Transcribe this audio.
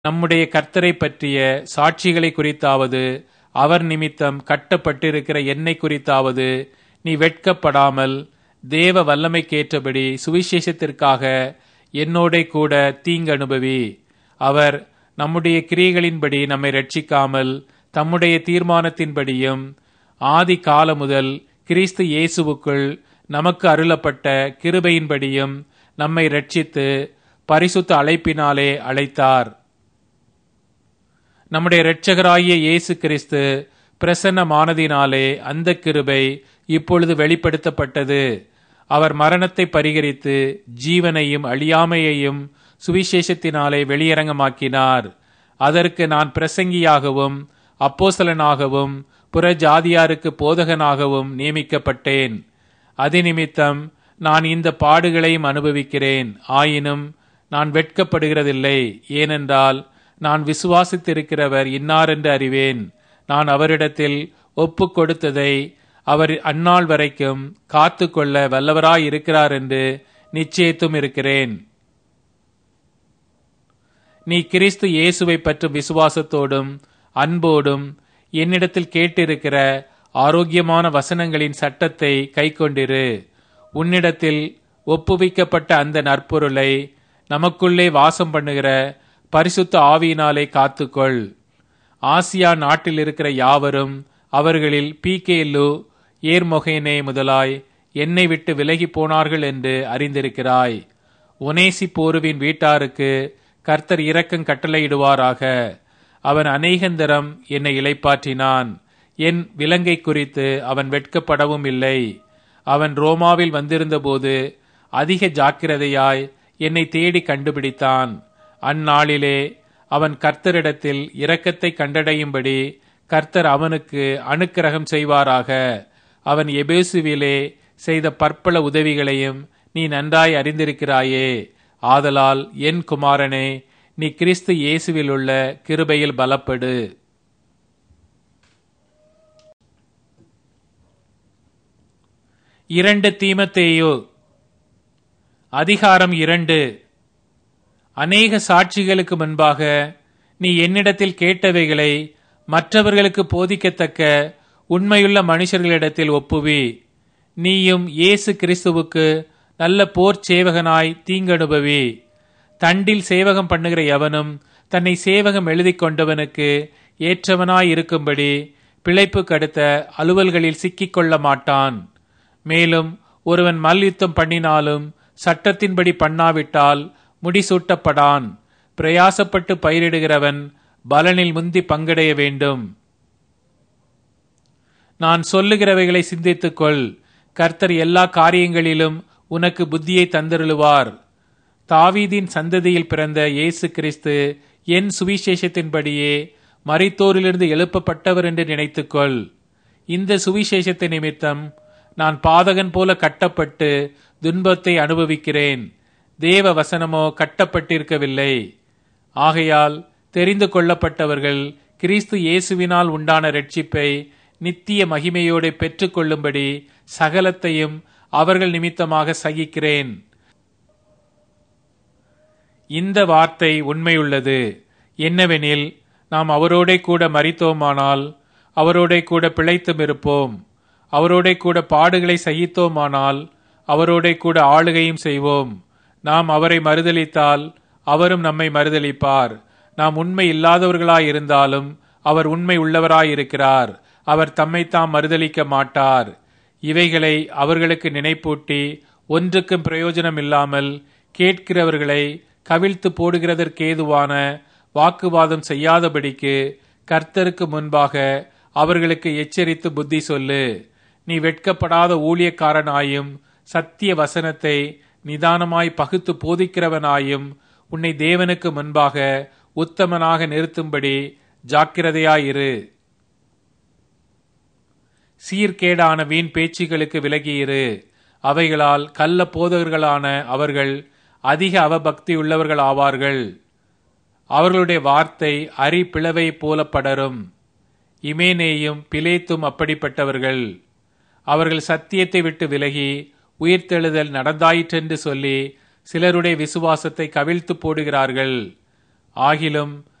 நம்முடைய கர்த்தரை பற்றிய சாட்சிகளை குறித்தாவது அவர் நிமித்தம் கட்டப்பட்டிருக்கிற என்னை குறித்தாவது நீ வெட்கப்படாமல் தேவ வல்லமைக்கேற்றபடி சுவிசேஷத்திற்காக என்னோடே கூட தீங்கு அனுபவி அவர் நம்முடைய கிரியைகளின்படி நம்மை ரட்சிக்காமல் தம்முடைய தீர்மானத்தின்படியும் ஆதி காலம் முதல் கிறிஸ்து இயேசுவுக்குள் நமக்கு அருளப்பட்ட கிருபையின்படியும் நம்மை ரட்சித்து பரிசுத்த அழைப்பினாலே அழைத்தார் நம்முடைய இரட்சகராகிய இயேசு கிறிஸ்து பிரசன்னமானதினாலே அந்த கிருபை இப்பொழுது வெளிப்படுத்தப்பட்டது அவர் மரணத்தை பரிகரித்து ஜீவனையும் அழியாமையையும் சுவிசேஷத்தினாலே வெளியரங்கமாக்கினார் அதற்கு நான் பிரசங்கியாகவும் அப்போசலனாகவும் புற ஜாதியாருக்கு போதகனாகவும் நியமிக்கப்பட்டேன் அது நிமித்தம் நான் இந்த பாடுகளையும் அனுபவிக்கிறேன் ஆயினும் நான் வெட்கப்படுகிறதில்லை ஏனென்றால் நான் விசுவாசித்திருக்கிறவர் இன்னாரென்று அறிவேன் நான் அவரிடத்தில் ஒப்பு கொடுத்ததை அவர் அந்நாள் வரைக்கும் காத்து கொள்ள வல்லவராய் இருக்கிறார் என்று நிச்சயித்தும் இருக்கிறேன் நீ கிறிஸ்து இயேசுவை பற்றும் விசுவாசத்தோடும் அன்போடும் என்னிடத்தில் கேட்டிருக்கிற ஆரோக்கியமான வசனங்களின் சட்டத்தை கைக்கொண்டிரு உன்னிடத்தில் ஒப்புவிக்கப்பட்ட அந்த நற்பொருளை நமக்குள்ளே வாசம் பண்ணுகிற பரிசுத்த ஆவியினாலே காத்துக்கொள் ஆசியா நாட்டில் இருக்கிற யாவரும் அவர்களில் பீகேலு ஏர்மொகேனே முதலாய் என்னை விட்டு விலகி போனார்கள் என்று அறிந்திருக்கிறாய் ஒனேசி போருவின் வீட்டாருக்கு கர்த்தர் இரக்கம் கட்டளையிடுவாராக அவன் அநேகந்தரம் என்னை இளைப்பாற்றினான் என் விலங்கை குறித்து அவன் வெட்கப்படவும் இல்லை அவன் ரோமாவில் வந்திருந்தபோது அதிக ஜாக்கிரதையாய் என்னை தேடி கண்டுபிடித்தான் அந்நாளிலே அவன் கர்த்தரிடத்தில் இரக்கத்தை கண்டடையும்படி கர்த்தர் அவனுக்கு அனுக்கிரகம் செய்வாராக அவன் எபேசுவிலே செய்த பற்பல உதவிகளையும் நீ நன்றாய் அறிந்திருக்கிறாயே ஆதலால் என் குமாரனே நீ கிறிஸ்து இயேசுவில் உள்ள கிருபையில் பலப்படு இரண்டு தீமத்தேயோ அதிகாரம் இரண்டு அநேக சாட்சிகளுக்கு முன்பாக நீ என்னிடத்தில் கேட்டவைகளை மற்றவர்களுக்கு போதிக்கத்தக்க உண்மையுள்ள மனுஷர்களிடத்தில் ஒப்புவி நீயும் இயேசு கிறிஸ்துவுக்கு நல்ல போர் சேவகனாய் தீங்கனுபவி தண்டில் சேவகம் பண்ணுகிற எவனும் தன்னை சேவகம் எழுதி கொண்டவனுக்கு ஏற்றவனாய் இருக்கும்படி பிழைப்பு கடுத்த அலுவல்களில் சிக்கிக்கொள்ள மாட்டான் மேலும் ஒருவன் மல்யுத்தம் பண்ணினாலும் சட்டத்தின்படி பண்ணாவிட்டால் முடிசூட்டப்படான் பிரயாசப்பட்டு பயிரிடுகிறவன் பலனில் முந்தி பங்கடைய வேண்டும் நான் சொல்லுகிறவைகளை சிந்தித்துக்கொள் கர்த்தர் எல்லா காரியங்களிலும் உனக்கு புத்தியை தந்தருளுவார் தாவீதின் சந்ததியில் பிறந்த இயேசு கிறிஸ்து என் சுவிசேஷத்தின்படியே மரித்தோரிலிருந்து எழுப்பப்பட்டவர் என்று நினைத்துக்கொள் இந்த சுவிசேஷத்தை நிமித்தம் நான் பாதகன் போல கட்டப்பட்டு துன்பத்தை அனுபவிக்கிறேன் தேவ வசனமோ கட்டப்பட்டிருக்கவில்லை ஆகையால் தெரிந்து கொள்ளப்பட்டவர்கள் கிறிஸ்து இயேசுவினால் உண்டான ரட்சிப்பை நித்திய மகிமையோடு பெற்றுக்கொள்ளும்படி சகலத்தையும் அவர்கள் நிமித்தமாக சகிக்கிறேன் இந்த வார்த்தை உண்மையுள்ளது என்னவெனில் நாம் அவரோடே கூட மறித்தோமானால் அவரோடே கூட பிழைத்தும் இருப்போம் அவரோடே கூட பாடுகளை சகித்தோமானால் அவரோடே கூட ஆளுகையும் செய்வோம் நாம் அவரை மறுதளித்தால் அவரும் நம்மை மறுதளிப்பார் நாம் உண்மை இல்லாதவர்களாயிருந்தாலும் அவர் உண்மை உள்ளவராயிருக்கிறார் அவர் தம்மைத்தாம் மறுதளிக்க மாட்டார் இவைகளை அவர்களுக்கு நினைப்பூட்டி ஒன்றுக்கும் பிரயோஜனம் இல்லாமல் கேட்கிறவர்களை கவிழ்த்து போடுகிறதற்கேதுவான வாக்குவாதம் செய்யாதபடிக்கு கர்த்தருக்கு முன்பாக அவர்களுக்கு எச்சரித்து புத்தி சொல்லு நீ வெட்கப்படாத ஊழியக்காரனாயும் சத்திய வசனத்தை நிதானமாய் பகுத்து போதிக்கிறவனாயும் உன்னை தேவனுக்கு முன்பாக உத்தமனாக நிறுத்தும்படி ஜாக்கிரதையாயிரு சீர்கேடான வீண் பேச்சுகளுக்கு விலகியிரு அவைகளால் கள்ள போதகர்களான அவர்கள் அதிக அவபக்தி உள்ளவர்கள் ஆவார்கள் அவர்களுடைய வார்த்தை அரி பிளவை போல படரும் இமேனேயும் பிலேத்தும் அப்படிப்பட்டவர்கள் அவர்கள் சத்தியத்தை விட்டு விலகி உயிர்த்தெழுதல் நடந்தாயிற்றென்று சொல்லி சிலருடைய விசுவாசத்தை கவிழ்த்து போடுகிறார்கள் ஆகிலும்